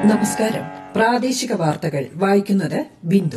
നമസ്കാരം പ്രാദേശിക വാർത്തകൾ വായിക്കുന്നത് ബിന്ദു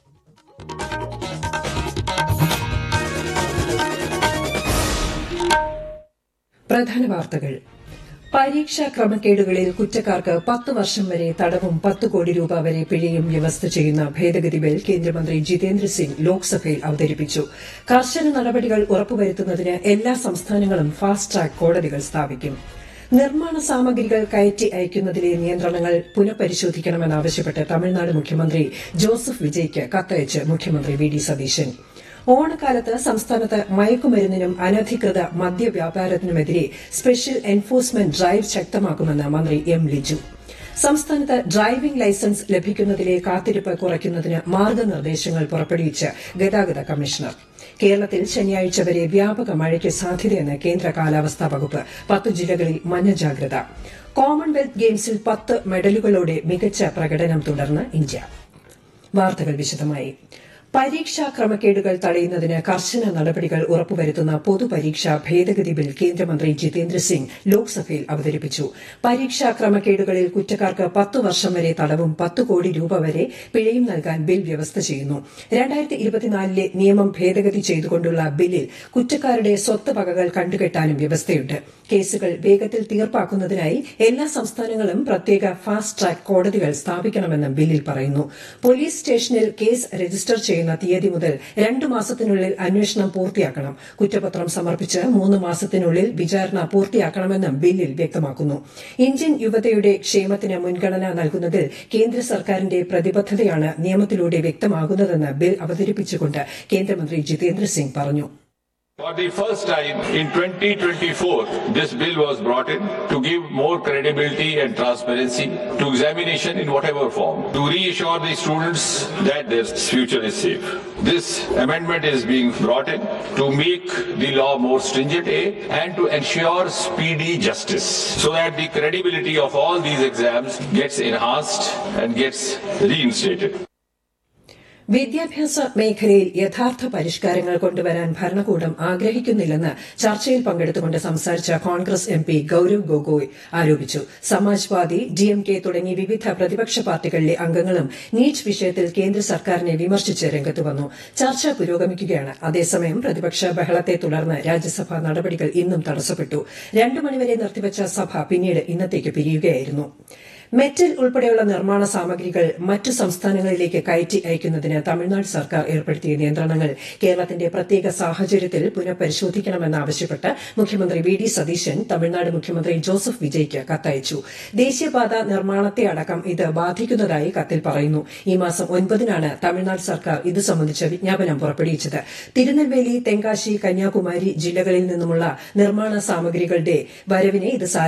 പ്രധാന വാർത്തകൾ പരീക്ഷാ ക്രമക്കേടുകളിൽ കുറ്റക്കാർക്ക് പത്ത് വർഷം വരെ തടവും പത്ത് കോടി രൂപ വരെ പിഴയും വ്യവസ്ഥ ചെയ്യുന്ന ഭേദഗതി ബിൽ കേന്ദ്രമന്ത്രി ജിതേന്ദ്ര സിംഗ് ലോക്സഭയിൽ അവതരിപ്പിച്ചു കർശന നടപടികൾ ഉറപ്പുവരുത്തുന്നതിന് എല്ലാ സംസ്ഥാനങ്ങളും ഫാസ്റ്റ് ട്രാക്ക് കോടതികൾ സ്ഥാപിക്കും നിർമ്മാണ സാമഗ്രികൾ കയറ്റി അയക്കുന്നതിലെ നിയന്ത്രണങ്ങൾ പുനഃപരിശോധിക്കണമെന്നാവശ്യപ്പെട്ട് തമിഴ്നാട് മുഖ്യമന്ത്രി ജോസഫ് വിജയ്ക്ക് കത്തയച്ച് മുഖ്യമന്ത്രി വി ഡി സതീശൻ ഓണക്കാലത്ത് സംസ്ഥാനത്ത് മയക്കുമരുന്നിനും അനധികൃത മദ്യവ്യാപാരത്തിനുമെതിരെ സ്പെഷ്യൽ എൻഫോഴ്സ്മെന്റ് ഡ്രൈവ് ശക്തമാക്കുമെന്ന് മന്ത്രി എം ലിജു സംസ്ഥാനത്ത് ഡ്രൈവിംഗ് ലൈസൻസ് ലഭിക്കുന്നതിലെ കാത്തിരിപ്പ് കുറയ്ക്കുന്നതിന് മാർഗനിർദ്ദേശങ്ങൾ പുറപ്പെടുവിച്ച് ഗതാഗത കമ്മീഷണർ കേരളത്തിൽ ശനിയാഴ്ച വരെ വ്യാപക മഴയ്ക്ക് സാധ്യതയെന്ന് കേന്ദ്ര കാലാവസ്ഥാ വകുപ്പ് പത്ത് ജില്ലകളിൽ മഞ്ഞ ജാഗ്രത കോമൺവെൽത്ത് ഗെയിംസിൽ പത്ത് മെഡലുകളോടെ മികച്ച പ്രകടനം തുടർന്ന് ഇന്ത്യ വാർത്തകൾ വിശദമായി പരീക്ഷാ ക്രമക്കേടുകൾ തടയുന്നതിന് കർശന നടപടികൾ ഉറപ്പുവരുത്തുന്ന പൊതുപരീക്ഷാ ഭേദഗതി ബിൽ കേന്ദ്രമന്ത്രി ജിതേന്ദ്ര സിംഗ് ലോക്സഭയിൽ അവതരിപ്പിച്ചു പരീക്ഷാ ക്രമക്കേടുകളിൽ കുറ്റക്കാർക്ക് പത്ത് വർഷം വരെ തടവും പത്ത് കോടി രൂപ വരെ പിഴയും നൽകാൻ ബിൽ വ്യവസ്ഥ ചെയ്യുന്നു ലെ നിയമം ഭേദഗതി ചെയ്തുകൊണ്ടുള്ള ബില്ലിൽ കുറ്റക്കാരുടെ സ്വത്ത് വകകൾ കണ്ടുകെട്ടാനും വ്യവസ്ഥയുണ്ട് കേസുകൾ വേഗത്തിൽ തീർപ്പാക്കുന്നതിനായി എല്ലാ സംസ്ഥാനങ്ങളും പ്രത്യേക ഫാസ്റ്റ് ട്രാക്ക് കോടതികൾ സ്ഥാപിക്കണമെന്നും ബില്ലിൽ പറയുന്നു പോലീസ് സ്റ്റേഷനിൽ കേസ് രജിസ്റ്റർ ചെയ്യുന്ന തീയതി മുതൽ രണ്ടു മാസത്തിനുള്ളിൽ അന്വേഷണം പൂർത്തിയാക്കണം കുറ്റപത്രം സമർപ്പിച്ച് മൂന്ന് മാസത്തിനുള്ളിൽ വിചാരണ പൂർത്തിയാക്കണമെന്നും ബില്ലിൽ വ്യക്തമാക്കുന്നു ഇന്ത്യൻ യുവതയുടെ ക്ഷേമത്തിന് മുൻഗണന നൽകുന്നതിൽ കേന്ദ്ര സർക്കാരിന്റെ പ്രതിബദ്ധതയാണ് നിയമത്തിലൂടെ വ്യക്തമാകുന്നതെന്ന് ബിൽ അവതരിപ്പിച്ചുകൊണ്ട് കേന്ദ്രമന്ത്രി ജിതേന്ദ്ര സിംഗ് പറഞ്ഞു For the first time in 2024, this bill was brought in to give more credibility and transparency to examination in whatever form, to reassure the students that their future is safe. This amendment is being brought in to make the law more stringent A, and to ensure speedy justice so that the credibility of all these exams gets enhanced and gets reinstated. വിദ്യാഭ്യാസ മേഖലയിൽ യഥാർത്ഥ പരിഷ്കാരങ്ങൾ കൊണ്ടുവരാൻ ഭരണകൂടം ആഗ്രഹിക്കുന്നില്ലെന്ന് ചർച്ചയിൽ പങ്കെടുത്തുകൊണ്ട് സംസാരിച്ച Congress M P Gaurav Gogoi ആരോപിച്ചു സമാജ്വാദി ഡിഎംകെ തുടങ്ങി വിവിധ പ്രതിപക്ഷ പാർട്ടികളിലെ അംഗങ്ങളും നീറ്റ് വിഷയത്തിൽ കേന്ദ്ര സർക്കാരിനെ വിമർശിച്ച് രംഗത്ത് വന്നു ചർച്ച പുരോഗമിക്കുകയാണ് അതേസമയം പ്രതിപക്ഷ ബഹളത്തെ തുടർന്ന് രാജ്യസഭാ നടപടികൾ ഇന്നും തടസ്സപ്പെട്ടു രണ്ടു മണിവരെ നിർത്തിവച്ച സഭ പിന്നീട് ഇന്നത്തേക്ക് പിരിയുകയായിരുന്നു മെറ്റൽ ഉൾപ്പെടെയുള്ള നിർമ്മാണ സാമഗ്രികൾ മറ്റു സംസ്ഥാനങ്ങളിലേക്ക് കയറ്റി അയക്കുന്നതിന് തമിഴ്നാട് സർക്കാർ ഏർപ്പെടുത്തിയ നിയന്ത്രണങ്ങൾ കേരളത്തിന്റെ പ്രത്യേക സാഹചര്യത്തിൽ പുനഃപരിശോധിക്കണമെന്നാവശ്യപ്പെട്ട് മുഖ്യമന്ത്രി വി ഡി സതീശൻ തമിഴ്നാട് മുഖ്യമന്ത്രി ജോസഫ് വിജയ്ക്ക് കത്തയച്ചു ദേശീയപാത നിർമ്മാണത്തെ അടക്കം ഇത് ബാധിക്കുന്നതായി കത്തിൽ പറയുന്നു ഈ മാസം ഒൻപതിനാണ് തമിഴ്നാട് സർക്കാർ ഇത് സംബന്ധിച്ച വിജ്ഞാപനം പുറപ്പെടുവിച്ചത് തിരുനെൽവേലി തെങ്കാശി കന്യാകുമാരി ജില്ലകളിൽ നിന്നുമുള്ള നിർമ്മാണ സാമഗ്രികളുടെ വരവിനെ ഇത്